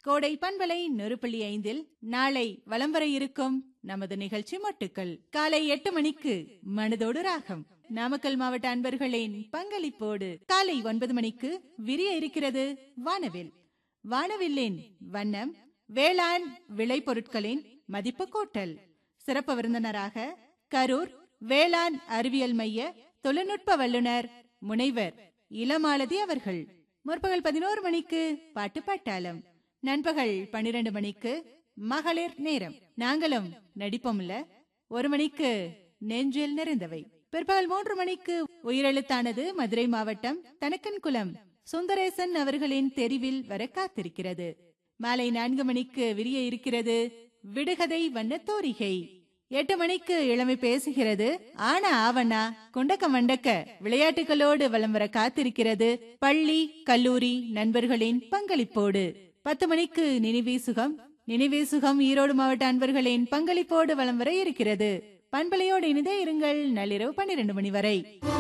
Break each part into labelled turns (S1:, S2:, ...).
S1: கோடை பண்பலை நொறுப்புள்ளி ஐந்தில் நாளை வலம் வர இருக்கும் நமது நிகழ்ச்சி மொட்டுக்கள் காலை எட்டு மணிக்கு மனதோடு ராகம் நாமக்கல் மாவட்ட அன்பர்களின் பங்களிப்போடு காலை ஒன்பது மணிக்கு விரிய இருக்கிறது வானவில் வானவில்லின் வண்ணம் வேளாண் விளைபொருட்களின் மதிப்பு கூட்டல் சிறப்பு விருந்தினராக கரூர் வேளாண் அறிவியல் மைய தொழில்நுட்ப வல்லுநர் முனைவர் இளமாலதி அவர்கள் முற்பகல் பதினோரு மணிக்கு பாட்டு பாட்டாளம் நண்பகல் பன்னிரண்டு மணிக்கு மகளிர் நேரம் நாங்களும் நடிப்போம்ல ஒரு மணிக்கு நெஞ்சில் நிறைந்தவை பிற்பகல் மூன்று மணிக்கு உயிரெழுத்தானது மதுரை மாவட்டம் தனக்கன்குளம் சுந்தரேசன் அவர்களின் தெரிவில் வர காத்திருக்கிறது மாலை நான்கு மணிக்கு விரிய இருக்கிறது விடுகதை வண்ண தோரிகை எட்டு மணிக்கு இளமை பேசுகிறது ஆனா ஆவண்ணா குண்டக்க மண்டக்க விளையாட்டுகளோடு வலம் வர காத்திருக்கிறது பள்ளி கல்லூரி நண்பர்களின் பங்களிப்போடு பத்து மணிக்கு நினைவே சுகம் நினைவே சுகம் ஈரோடு மாவட்ட அன்பர்களின் பங்களிப்போடு வலம் வர இருக்கிறது பண்பலையோடு இணைந்தே இருங்கள் நள்ளிரவு பன்னிரண்டு மணி வரை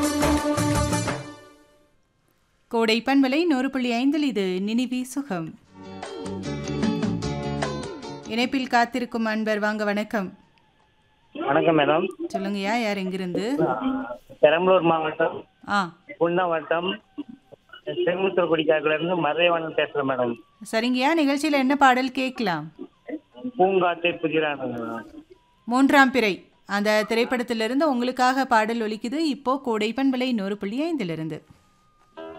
S1: கோடை பண்பலை நூறு புள்ளி ஐந்தில் இது நினைவே சுகம் இணைப்பில் காத்திருக்கும் அன்பர் வாங்க வணக்கம்
S2: வணக்கம் மேடம்
S1: சொல்லுங்கய்யா யார் எங்கிருந்து
S2: பெரம்பலூர் மாவட்டம்
S1: ஆ
S2: குன்னம் வட்டம் செங்குத்தூர் குடிக்காக்குல இருந்து மறைவானன் பேசுறேன் மேடம்
S1: சரிங்கய்யா நிகழ்ச்சியில் என்ன பாடல் கேட்கலாம்
S2: பூங்காத்தை புதிரான
S1: மூன்றாம் பிறை அந்த திரைப்படத்திலிருந்து உங்களுக்காக பாடல் ஒலிக்குது இப்போ கோடை பண்பலை நூறு புள்ளி ஐந்திலிருந்து